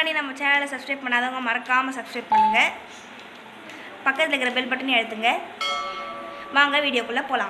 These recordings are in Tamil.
முன்னாடி நம்ம சேனலை சப்ஸ்கிரைப் பண்ணாதவங்க மறக்காமல் சப்ஸ்கிரைப் பண்ணுங்கள் பக்கத்தில் இருக்கிற பெல் பட்டனை அழுத்துங்க வாங்க வீடியோக்குள்ளே போகலாம்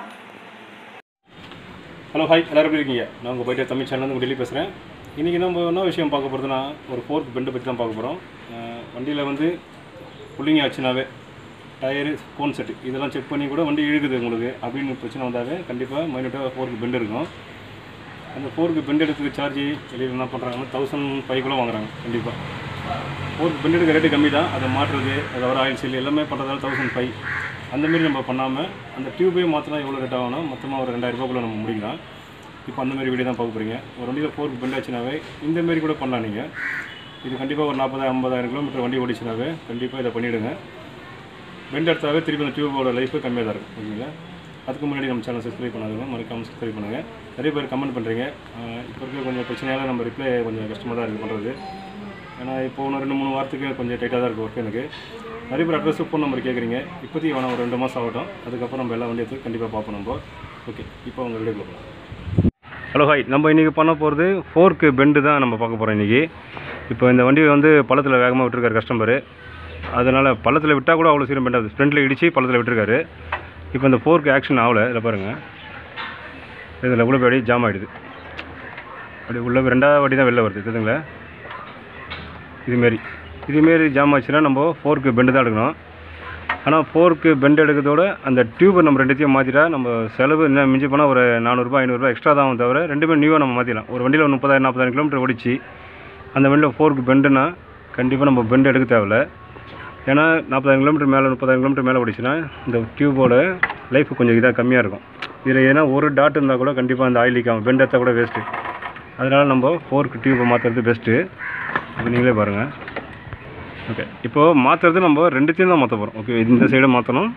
ஹலோ ஹாய் எல்லாரும் எப்படி இருக்கீங்க நான் உங்கள் போயிட்டு தமிழ் சேனல் வந்து டெல்லி பேசுகிறேன் இன்றைக்கி நம்ம என்ன விஷயம் பார்க்க போகிறதுனா ஒரு ஃபோர்க் பெண்டை பற்றி தான் பார்க்க போகிறோம் வண்டியில் வந்து புள்ளிங்க ஆச்சுனாவே டயரு கோன் செட்டு இதெல்லாம் செக் பண்ணி கூட வண்டி இழுக்குது உங்களுக்கு அப்படின்னு பிரச்சனை வந்தாவே கண்டிப்பாக மைனூட்டாக ஃபோர்க்கு பெண்டு இருக்கும் அந்த ஃபோர்க்கு பெண்ட் எடுத்துக்கு சார்ஜ் வெளியில் என்ன பண்ணுறாங்கன்னா தௌசண்ட் ஃபைவ்க்குள்ளே வாங்குறாங்க கண்டிப்பாக ஃபோர்க்கு பெண்ட் எடுக்க ரேட்டு கம்மி தான் அதை மாற்றுறது அதை வர ஆயில் சீல் எல்லாமே பண்ணுறதால தௌசண்ட் ஃபைவ் அந்தமாரி நம்ம பண்ணாமல் அந்த டியூபே மாற்றினா எவ்வளோ ரேட் ஆகும்னா மொத்தமாக ஒரு ரெண்டாயிரம் ரூபாய்க்குள்ள நம்ம முடிக்கலாம் இப்போ அந்த மாதிரி வீடியோ தான் பார்க்க போகிறீங்க ஒரு வண்டியில் ஃபோர்க்கு பெண்ட் ஆச்சுனாவே இந்த மாதிரி கூட பண்ணலாம் நீங்கள் இது கண்டிப்பாக ஒரு நாற்பதாயிரம் ஐம்பதாயிரம் கிலோமீட்டர் வண்டி ஓடிச்சுனாவே கண்டிப்பாக இதை பண்ணிவிடுங்க பெண்ட் எடுத்தாவே திருப்பி அந்த டியூபோட லைஃபு கம்மியாக தான் இருக்கும் ஓகேங்களா அதுக்கு முன்னாடி நம்ம சேனல் சப்ஸ்கிரைப் பண்ணாதவங்க மறக்காமல் சப்ஸ்கிரைப் பண்ணுங்கள் நிறைய பேர் கமெண்ட் பண்ணுறீங்க இப்போ இருக்க கொஞ்சம் பிரச்சனையால் நம்ம ரிப்ளை கொஞ்சம் கஷ்டமாக தான் இருக்குது பண்ணுறது ஏன்னா இப்போ ஒன்று ரெண்டு மூணு வாரத்துக்கு கொஞ்சம் டைட்டாக தான் இருக்குது ஒர்க் எனக்கு நிறைய பேர் அட்ரஸ் ஃபோன் நம்பர் கேட்குறீங்க இப்போதைக்கு வேணாம் ஒரு ரெண்டு மாதம் ஆகட்டும் அதுக்கப்புறம் நம்ம எல்லா வண்டியை கண்டிப்பாக பார்ப்போம் நம்ம ஓகே இப்போ உங்கள் வீடியோ போகலாம் ஹலோ ஹாய் நம்ம இன்றைக்கி பண்ண போகிறது ஃபோர்க்கு பெண்டு தான் நம்ம பார்க்க போகிறோம் இன்றைக்கி இப்போ இந்த வண்டி வந்து பள்ளத்தில் வேகமாக விட்டுருக்காரு கஸ்டமரு அதனால் பள்ளத்தில் விட்டால் கூட அவ்வளோ சீக்கிரம் பெண்டாது ஃப்ரண்ட்டில் இடித்து பள்ளத்தில் விட்டுருக்காரு இப்போ இந்த ஃபோர்க்கு ஆக்ஷன் ஆகலை இதில் பாருங்கள் இதில் உள்ள போய் அப்படியே ஜாம் ஆகிடுது அப்படி உள்ள போய் ரெண்டாவது வாட்டி தான் வெளில வருது தெரியுதுங்களா இதுமாரி இதுமாரி ஜாம் ஆச்சுன்னா நம்ம ஃபோர்க்கு பெண்டு தான் எடுக்கணும் ஆனால் ஃபோர்க்கு பெண்ட் எடுக்கிறதோட அந்த டியூபை நம்ம ரெண்டுத்தையும் மாற்றிட்டா நம்ம செலவு என்ன மிஞ்சி போனால் ஒரு நானூறுரூபா ஐநூறுரூபா எக்ஸ்ட்ரா தான் ஆகும் தவிர ரெண்டுமே நியூவாக நம்ம மாற்றிடலாம் ஒரு வண்டியில் ஒரு முப்பதாயிரம் நாற்பதாயிரம் கிலோமீட்டர் ஓடிச்சு அந்த வண்டியில் ஃபோர்க்கு பெண்டுனா கண்டிப்பாக நம்ம பெண்ட் எடுக்க தேவையில்ல ஏன்னா நாற்பதாயிரம் கிலோமீட்டர் மேலே முப்பதாயிரம் கிலோமீட்டர் மேலே ஓடிச்சுன்னா இந்த டியூபோட லைஃப் கொஞ்சம் இதாக கம்மியாக இருக்கும் இதில் ஏன்னா ஒரு டாட் இருந்தால் கூட கண்டிப்பாக அந்த ஆயில் லீக் ஆகும் பெண்ட் எடுத்தால் கூட வேஸ்ட்டு அதனால் நம்ம ஃபோர்க்கு டியூப்பை மாற்றுறது பெஸ்ட்டு இப்போ நீங்களே பாருங்கள் ஓகே இப்போது மாற்றுறது நம்ம ரெண்டுத்தையும் தான் மாற்ற போகிறோம் ஓகே இந்த சைடும் மாற்றணும்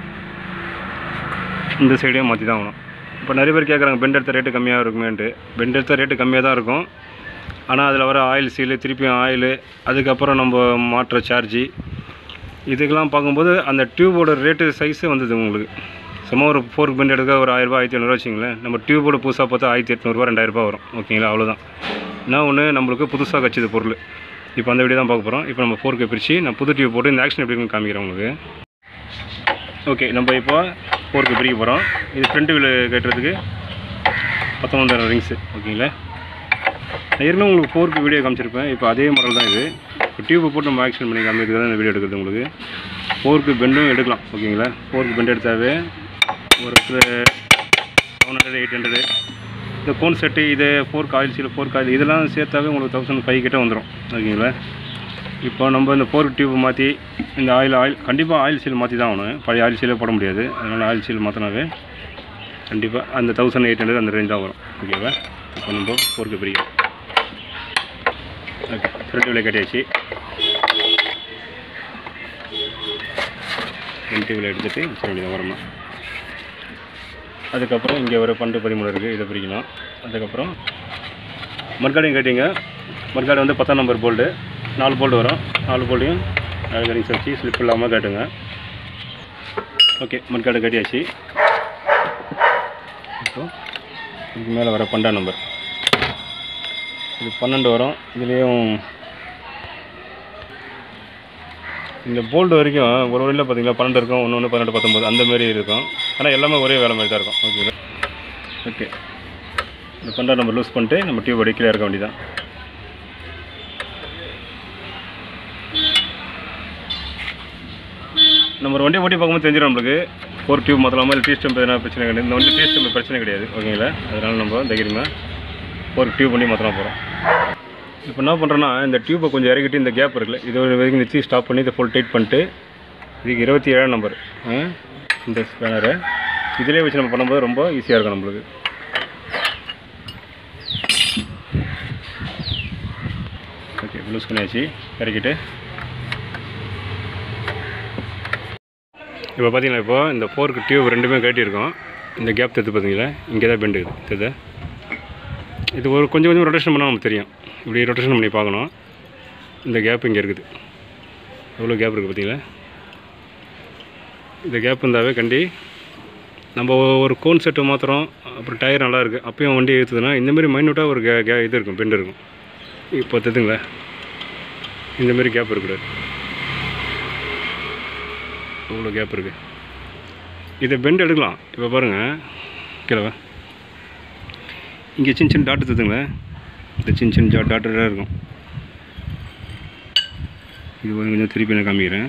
இந்த சைடையும் மாற்றி தான் ஆகணும் இப்போ நிறைய பேர் கேட்குறாங்க பெண்ட் எடுத்த ரேட்டு கம்மியாக இருக்குமேன்ட்டு பெண்ட் எடுத்த ரேட்டு கம்மியாக தான் இருக்கும் ஆனால் அதில் வர ஆயில் சீலு திருப்பியும் ஆயிலு அதுக்கப்புறம் நம்ம மாற்ற சார்ஜி இதுக்கெல்லாம் பார்க்கும்போது அந்த டியூபோட ரேட்டு சைஸே வந்தது உங்களுக்கு சும்மா ஒரு ஃபோர்க் பெண்ட் எடுக்க ஒரு ஆயிரரூபா ஆயிரத்தி ஐநூறுவா வச்சிங்களேன் நம்ம டியூபோட புதுசாக பார்த்தா ஆயிரத்தி எட்நூறுபா ரெண்டாயிரரூபா வரும் ஓகேங்களா அவ்வளோதான் என்ன ஒன்று நம்மளுக்கு புதுசாக கச்சிது பொருள் இப்போ அந்த வீடியோ தான் பார்க்க போகிறோம் இப்போ நம்ம ஃபோர்க்கை பிரித்து நான் புது டியூப் போட்டு இந்த ஆக்ஷன் எப்படி இருக்குன்னு காமிக்கிறேன் உங்களுக்கு ஓகே நம்ம இப்போ ஃபோர்க்கு பிரிக்க போகிறோம் இது ஃப்ரண்ட் வீல் கட்டுறதுக்கு பத்தொம்பதாயிரம் ரிங்ஸு ஓகேங்களா நான் ஏற்கனவே உங்களுக்கு ஃபோர்க்கு வீடியோ காமிச்சிருப்பேன் இப்போ அதே மாடல் தான் இது இப்போ டியூப்பை போட்டு நம்ம ஆக்ஷன் பண்ணி காமிக்கிறதுக்கு தான் இந்த வீடியோ எடுக்கிறது உங்களுக்கு ஃபோர்க்கு பெண்டும் எடுக்கலாம் ஓகேங்களா ஃபோர்க்கு பெண்ட் எடுத்தாவே ஒரு செவன் ஹண்ட்ரட் எயிட் ஹண்ட்ரடு இந்த கோன் செட்டு இது fork oil seal fork oil இதெல்லாம் சேர்த்தாவே உங்களுக்கு தௌசண்ட் ஃபைவ் கிட்ட வந்துடும் ஓகேங்களா இப்போ நம்ம இந்த ஃபோர்க் டியூப் மாற்றி இந்த ஆயில் ஆயில் கண்டிப்பாக ஆயில் சீல் மாற்றி தான் ஆகணும் பழைய ஆயில் சீலே போட முடியாது அதனால் ஆயில் சீல் மாற்றினாவே கண்டிப்பாக அந்த தௌசண்ட் எயிட் ஹண்ட்ரட் அந்த ரேஞ்ச் தான் வரும் ஓகேவா இப்போ நம்ம ஃபோர்க்கு பிரிக்கும் ஓகே ஃப்ரண்ட் விலை கட்டியாச்சு ஃப்ரண்ட் விலை எடுத்துகிட்டு வச்சிட வேண்டியதான் வரணும் அதுக்கப்புறம் இங்கே ஒரு பண்டு பதிமூணு இருக்குது இதை பிரிக்கணும் அதுக்கப்புறம் மர்காடையும் கட்டிங்க மர்காடு வந்து பத்தாம் நம்பர் போல்டு நாலு போல்டு வரும் நாலு போல்டையும் கட்டிங்ஸ் வச்சு ஸ்லிப் இல்லாமல் கட்டுங்க ஓகே மர்காடு கட்டியாச்சு இப்போ இதுக்கு மேலே வர பன்னெண்டாம் நம்பர் இது பன்னெண்டு வரும் இதுலேயும் இந்த போல்டு வரைக்கும் ஒரு வழியில் பார்த்தீங்களா பன்னெண்டு இருக்கும் ஒன்று ஒன்று பன்னெண்டு பத்தொம்பது அந்த மாதிரி இருக்கும் ஆனால் எல்லாமே ஒரே வேலை மாதிரி தான் இருக்கும் ஓகே ஓகே இந்த பன்னெண்டாம் நம்பர் லூஸ் பண்ணிட்டு நம்ம டியூப் அடிக்கல இருக்க வேண்டியதான் நம்ம ஒரு வண்டியை ஓட்டி பார்க்கும்போது தெரிஞ்சிடும் நம்மளுக்கு ஃபோர் டியூப் மாற்றலாமா இல்லை டீ ஸ்டெம்ப் எதனா பிரச்சனை கிடையாது இந்த வண்டி டீ ஸ்டெம்ப் பிரச்சனை கிடையாது ஓகேங்களா அதனால் நம்ம தைரியமாக ஒரு டியூப் பண்ணி மாற்றலாம் போகிறோம் இப்போ என்ன பண்ணுறோன்னா இந்த டியூப்பை கொஞ்சம் இறக்கிட்டு இந்த கேப் இருக்குல்ல இது ஒரு வரைக்கும் நிறுத்தி ஸ்டாப் பண்ணி இதை ஃபுல் டைட் பண்ணிட்டு இதுக்கு இருபத்தி ஏழாம் நம்பர் இந்த ஸ்பேனரை இதிலே வச்சு நம்ம பண்ணும்போது ரொம்ப ஈஸியாக இருக்கும் நம்மளுக்கு ஓகே ப்ளூஸ் பண்ணியாச்சு இறக்கிட்டு இப்போ பார்த்தீங்களா இப்போ இந்த ஃபோர்க்கு டியூப் ரெண்டுமே கட்டியிருக்கோம் இந்த கேப் தெரிஞ்சு பார்த்தீங்களா இங்கே தான் பெண்டு இருக்குது தெரியுதா இது ஒரு கொஞ்சம் கொஞ்சம் ரொட்டேஷன் பண்ணால் நமக்கு தெரியும் இப்படி ரொட்டேஷன் பண்ணி பார்க்கணும் இந்த கேப் இங்கே இருக்குது எவ்வளோ கேப் இருக்குது பார்த்தீங்களா இந்த கேப் இருந்தாவே கண்டி நம்ம ஒரு கோன் செட்டு மாத்திரம் அப்புறம் டயர் நல்லா இருக்குது அப்பயும் வண்டி ஏற்றுதுன்னா இந்தமாரி மைனூட்டாக ஒரு கே கே இது இருக்கும் பெண்டு இருக்கும் இப்போ தெரியுதுங்களா இந்த மாதிரி கேப் இருக்கக்கூடாது இவ்வளோ கேப் இருக்குது இதை பெண்ட் எடுக்கலாம் இப்போ பாருங்கள் கிழவ இங்கே சின்ன சின்ன டாட்டு தத்துங்களேன் இந்த சின்ன சின்ன டாட் டாட்டராக இருக்கும் இது கொஞ்சம் கொஞ்சம் திருப்பி நான் காமிக்கிறேன்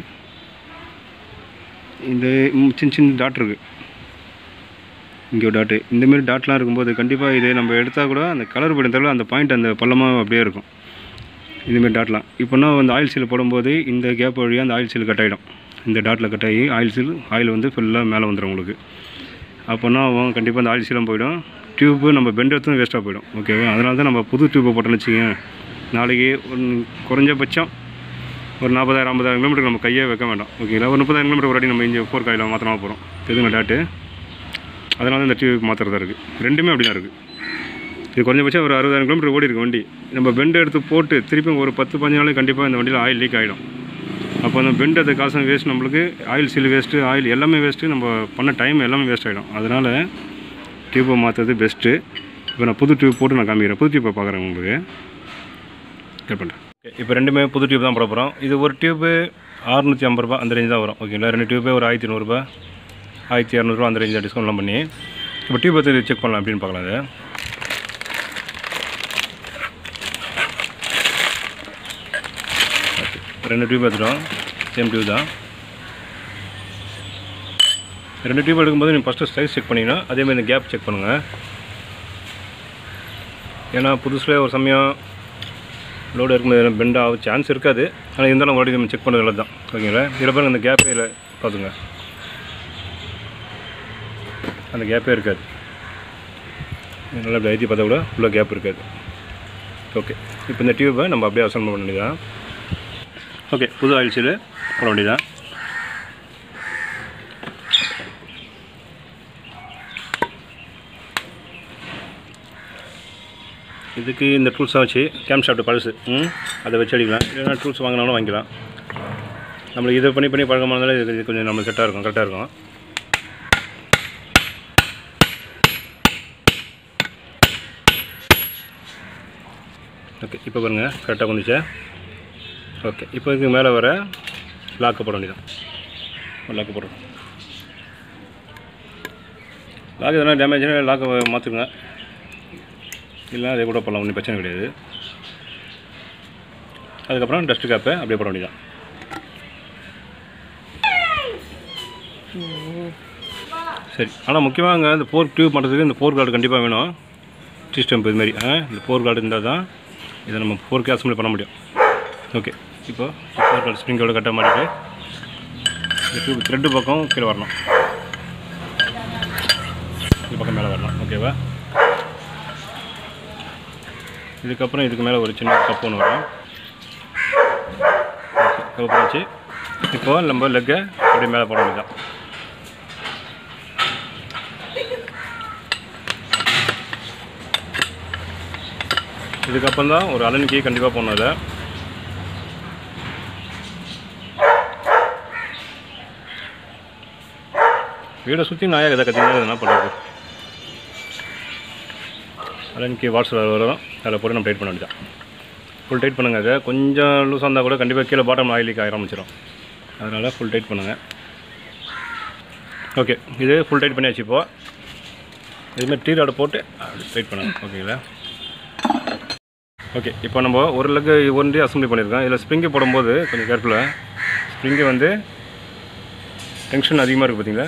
இந்த ம், சின்ன சின்ன டாட் இருக்குது இங்கே ஒரு டாட்டு இந்தமாரி டாட்லாம் இருக்கும்போது கண்டிப்பாக இது நம்ம எடுத்தால் கூட அந்த கலர் படுத்தாலும் அந்த பாயிண்ட் அந்த பள்ளமாக அப்படியே இருக்கும் இந்தமாரி டாட்லாம் இப்போனா அந்த ஆயில் சீல் போடும்போது இந்த கேப் வழியாக அந்த ஆயில் சீல் கட் ஆகிடும் இந்த டாட்டில் கட் ஆகி ஆயில் சீல் ஆயில் வந்து ஃபுல்லாக மேலே வந்துடும் உங்களுக்கு அப்போனா அவன் கண்டிப்பாக அந்த ஆயில் சீலும் போயிடும் டியூப்பு நம்ம பெண்ட் எடுத்தும் வேஸ்ட்டாக போயிடும் ஓகேவா அதனால தான் நம்ம புது டியூப்பை போட்டோம்னு வச்சுக்கோங்க நாளைக்கு ஒரு குறைஞ்சபட்சம் ஒரு நாற்பதாயிரம் ஐம்பதாயிரம் கிலோமீட்டர் நம்ம கையே வைக்க வேண்டாம் ஓகேங்களா ஒரு முப்பதாயிரம் கிலோமீட்டர் ஒரு வாட்டி நம்ம இங்கே ஃபோர் காயில் மாற்றினா போகிறோம் எதுங்க டாட்டு அதனால தான் இந்த டியூப் மாற்றுறதா இருக்குது ரெண்டுமே அப்படி தான் இருக்குது இது குறைஞ்சபட்சம் ஒரு அறுபதாயிரம் கிலோமீட்டர் ஓடி இருக்கு வண்டி நம்ம பெண்ட் எடுத்து போட்டு திருப்பி ஒரு பத்து பதினஞ்சு நாளைக்கு கண்டிப்பாக இந்த வண்டியில் ஆயில் லீக் ஆகிடும் அப்போ அந்த பெண்ட் அது காசும் வேஸ்ட் நம்மளுக்கு ஆயில் சீல் வேஸ்ட்டு ஆயில் எல்லாமே வேஸ்ட்டு நம்ம பண்ண டைம் எல்லாமே வேஸ்ட் ஆகிடும் அதனால் டியூப்பை மாற்றுறது பெஸ்ட்டு இப்போ நான் புது டியூப் போட்டு நான் காமிக்கிறேன் புது டியூப்பை பார்க்குறேன் உங்களுக்கு கட் பண்ணுறேன் இப்போ ரெண்டுமே புது டியூப் தான் போட போகிறோம் இது ஒரு டியூப்பு அறுநூற்றி ஐம்பது ரூபா அந்த ரேஞ்ச் தான் வரும் ஓகேங்களா ரெண்டு டியூப்பே ஒரு ஆயிரத்தி நூறுரூபா ஆயிரத்தி இரநூறுவா அந்த ரேஞ்சில் டிஸ்கவுண்ட்லாம் பண்ணி இப்போ டியூப் எடுத்து செக் பண்ணலாம் அப்படின்னு பார்க்கலாம் அதை ரெண்டு டியூப் எடுத்துட்டோம் சேம் டியூப் தான் ரெண்டு டியூப் எடுக்கும்போது நீங்கள் ஃபஸ்ட்டு சைஸ் செக் பண்ணிங்கன்னா அதேமாதிரி இந்த கேப் செக் பண்ணுங்கள் ஏன்னா புதுசில் ஒரு சமயம் லோடு இருக்கும்போது பெண்ட் ஆக சான்ஸ் இருக்காது ஆனால் இருந்தாலும் ஒரு நம்ம செக் பண்ணுறது தான் ஓகேங்களா இதில் பாருங்க அந்த கேப்பே இல்லை பார்த்துங்க அந்த கேப்பே இருக்காது நல்லா இப்படி ஐத்தி பார்த்தா கூட உள்ள கேப் இருக்காது ஓகே இப்போ இந்த டியூப்பை நம்ம அப்படியே அசம்பிள் பண்ண வேண்டியதான் ஓகே புது ஆயில் சீலு போட வேண்டியதான் இதுக்கு இந்த டூல்ஸை வச்சு கேம் ஷாப்ட் பழசு ம் அதை வச்சு அடிக்கலாம் இல்லைனா டூல்ஸ் வாங்கினாலும் வாங்கிக்கலாம் நம்மளுக்கு இதை பண்ணி பண்ணி பழக்கமாக இருந்தாலும் இது இது கொஞ்சம் நம்ம செட்டாக இருக்கும் கரெக்டாக இருக்கும் ஓகே இப்போ பாருங்கள் கரெக்டாக வந்துச்சா ஓகே இப்போ இதுக்கு மேலே வர லாக்கு போட வேண்டியதான் ஒரு லாக்கு போடுறோம் லாக் எதனா டேமேஜ்னா லாக்கை மாற்றுங்க இல்லை அதே கூட போடலாம் ஒன்றும் பிரச்சனை கிடையாது அதுக்கப்புறம் டஸ்ட் கேப்பை அப்படியே போட வேண்டியதான் சரி ஆனால் முக்கியமாக அங்கே இந்த போர் டியூப் பண்ணுறதுக்கு இந்த போர் கார்டு கண்டிப்பாக வேணும் டீ ஸ்டம்ப் இதுமாரி ஆ இந்த போர் கார்டு இருந்தால் தான் இதை நம்ம ஃபோர் கேஸ் பண்ண முடியும் ஓகே இப்போ போர் கார்டு ஸ்ப்ரிங்கோட கட்ட மாட்டிட்டு இந்த டியூப் த்ரெட்டு பக்கம் கீழே வரணும் இந்த பக்கம் மேலே வரணும் ஓகேவா இதுக்கப்புறம் இதுக்கு மேலே ஒரு சின்ன கப் ஒன்று வரும் ஓகே கப் வச்சு இப்போ நம்ம லெக்கை அப்படியே மேலே போட வேண்டியதான் இதுக்கப்புறம் தான் ஒரு அலன் கீ கண்டிப்பாக போடணும் அதை வீடை சுற்றி நாயாக எதை கத்தினா எதுனா பண்ணுறது அலன் கீ வாட்ஸ்அப் வரும் அதில் போட்டு நம்ம டைட் பண்ண வேண்டியதான் ஃபுல் டைட் பண்ணுங்கள் அதை கொஞ்சம் லூஸாக இருந்தால் கூட கண்டிப்பாக கீழே பாட்டம் ஆயில் லீக் ஆக ஆரம்பிச்சிடும் அதனால் ஃபுல் டைட் பண்ணுங்கள் ஓகே இது ஃபுல் டைட் பண்ணியாச்சு இப்போ இதுமாதிரி டீ ராடை போட்டு டைட் பண்ணுங்க ஓகேங்களா ஓகே இப்போ நம்ம ஒரு லெக்கு ஒன்றே அசம்பிளி பண்ணியிருக்கோம் இதில் ஸ்ப்ரிங்கை போடும்போது கொஞ்சம் கேர்ஃபுல்லாக ஸ்ப்ரிங்கு வந்து டென்ஷன் அதிகமாக இருக்குது பார்த்தீங்களா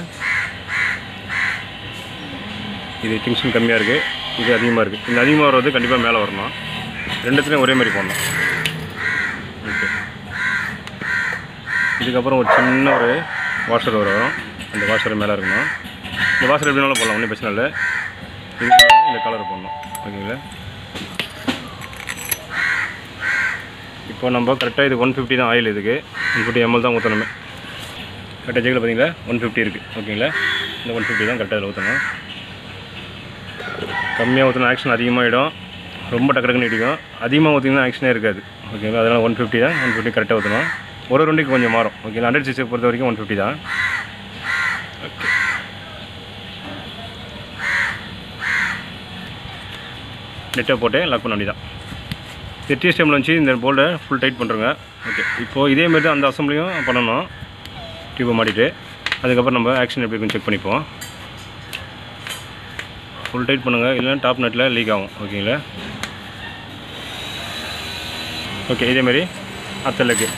இது டென்ஷன் கம்மியாக இருக்குது இது அதிகமாக இருக்குது இந்த அதிகமாக வர்றது கண்டிப்பாக மேலே வரணும் ரெண்டுத்துலேயும் ஒரே மாதிரி போடணும் ஓகே இதுக்கப்புறம் ஒரு சின்ன ஒரு வாஷர் வரும் அந்த வாஷர் மேலே இருக்கணும் இந்த வாஷர் எப்படினாலும் போடலாம் ஒன்றும் பிரச்சனை இல்லை இதுக்கு இந்த கலர் போடணும் ஓகேங்களா இப்போ நம்ம கரெக்டாக இது ஒன் ஃபிஃப்டி தான் ஆயில் இதுக்கு ஒன் ஃபிஃப்டி எம்எல் தான் ஊற்றணுமே கரெக்டாக ஜெகில் பார்த்தீங்களா ஒன் ஃபிஃப்டி இருக்குது ஓகேங்களா இந்த ஒன் ஃபிஃப்டி தான் கரெக்டாக இதில் ஊற்றணும் கம்மியாக ஊற்றினா ஆக்ஷன் அதிகமாகிடும் ரொம்ப டக்கு டக்குன்னு இடிக்கும் அதிகமாக ஊற்றிங்கன்னா ஆக்ஷனே இருக்காது ஓகேங்களா அதனால் ஒன் ஃபிஃப்டி தான் ஒன் ஃபிஃப்டி கரெக்டாக ஊற்றணும் ஒரு ஒரு வண்டிக்கு கொஞ்சம் மாறும் ஓகேங்களா ஹண்ட்ரட் சிக்ஸை பொறுத்த வரைக்கும் ஒன் ஃபிஃப்டி தான் ஓகே நெட்டை போட்டு லாக் பண்ண வேண்டியதான் எட்டி ஸ்டெம்மில் வச்சு இந்த போல்டை ஃபுல் டைட் பண்ணுறோங்க ஓகே இப்போது இதே மாதிரி தான் அந்த அசம்பிளியும் பண்ணணும் டியூப்பை மாட்டிட்டு அதுக்கப்புறம் நம்ம ஆக்ஷன் எப்படி இருக்குன்னு செக் பண்ணிப்போம் ஃபுல் டைட் பண்ணுங்கள் இல்லைன்னா டாப் நட்டில் லீக் ஆகும் ஓகேங்களா ஓகே இதேமாரி அத்தலுக்கு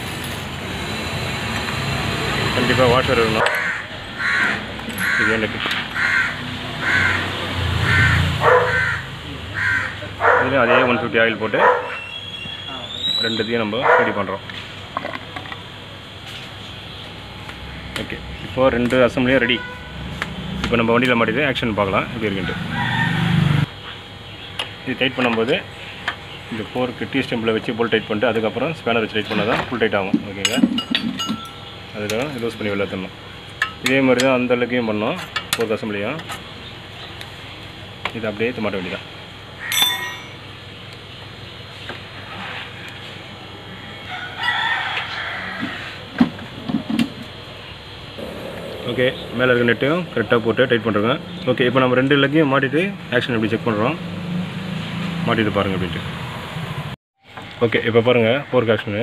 கண்டிப்பாக வாஷர் இருக்கணும் இது எனக்கு இதுலேயும் அதே ஒன் ஃபிஃப்டி ஆயில் போட்டு ரெண்டுத்தையும் நம்ம ரெடி பண்ணுறோம் ஓகே இப்போது ரெண்டு அசம்பிளியும் ரெடி இப்போ நம்ம வண்டியில் மாட்டிட்டு ஆக்ஷன் பார்க்கலாம் எப்படி இருக்குன்ட்டு இது டைட் பண்ணும்போது இந்த ஃபோருக்கு டீ ஸ்டெம்பில் வச்சு போல் டைட் பண்ணிட்டு அதுக்கப்புறம் ஸ்பேனர் வச்சு டைட் பண்ணால் தான் ஃபுல் டைட் ஆகும் ஓகேங்களா அதுக்காக லூஸ் பண்ணி வெளில தரணும் இதே மாதிரி தான் அந்த அளவுக்கையும் பண்ணோம் ஃபோர்க் அசம்பிளியும் இது அப்படியே மாட்ட வேண்டியதான் ஓகே மேலே இருக்க நெட்டையும் கரெக்டாக போட்டு டைட் பண்ணுறோங்க ஓகே இப்போ நம்ம ரெண்டு லக்கையும் மாட்டிட்டு ஆக்ஷன் எப்படி செக் பண்ணுறோம் மாட்டிட்டு பாருங்கள் அப்படின்ட்டு ஓகே இப்போ பாருங்கள் ஃபோர்க் ஆக்ஷனு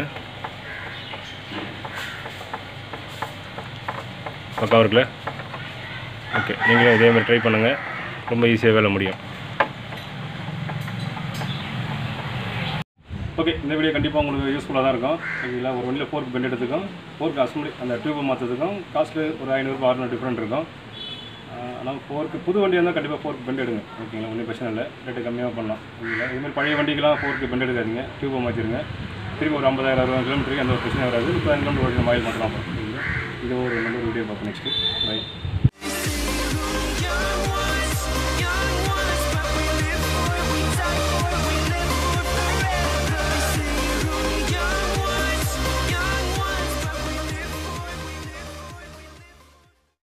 பக்காவாக இருக்குல்ல ஓகே நீங்களும் இதே மாதிரி ட்ரை பண்ணுங்கள் ரொம்ப ஈஸியாக வேலை முடியும் ஓகே இந்த வீடியோ கண்டிப்பாக உங்களுக்கு யூஸ்ஃபுல்லாக தான் இருக்கும் ஓகேங்களா ஒரு வண்டியில் ஃபோர்க் பெண்ட் எடுத்துக்கும் ஃபோர்க் அசம்பிளி அந்த டியூப்பை மாற்றதுக்கும் காஸ்ட்டு ஒரு ஐநூறுபா அறுநூறு டிஃப்ரெண்ட் இருக்கும் ஆனால் ஃபோர்க்கு புது வண்டி இருந்தால் கண்டிப்பாக ஃபோர்க் பெண்ட் எடுங்க ஓகேங்களா ஒன்றும் பிரச்சனை இல்லை ரேட்டு கம்மியாக பண்ணலாம் ஓகேங்களா இதுமாதிரி பழைய வண்டிக்கெலாம் ஃபோர்க்கு பெண்ட் எடுக்காதீங்க டியூப்பை மாற்றிடுங்க திரும்பி ஒரு ஐம்பதாயிரம் அறுபது கிலோமீட்டருக்கு எந்த ஒரு பிரச்சனையும் வராது இப்போ கிலோமீட்டர் ஓடி மைல் மாற்றலாம் ஓகேங்களா இது ஒரு நல்ல ஒரு வீடியோ பார்ப்போம் நெக்ஸ்ட்டு பை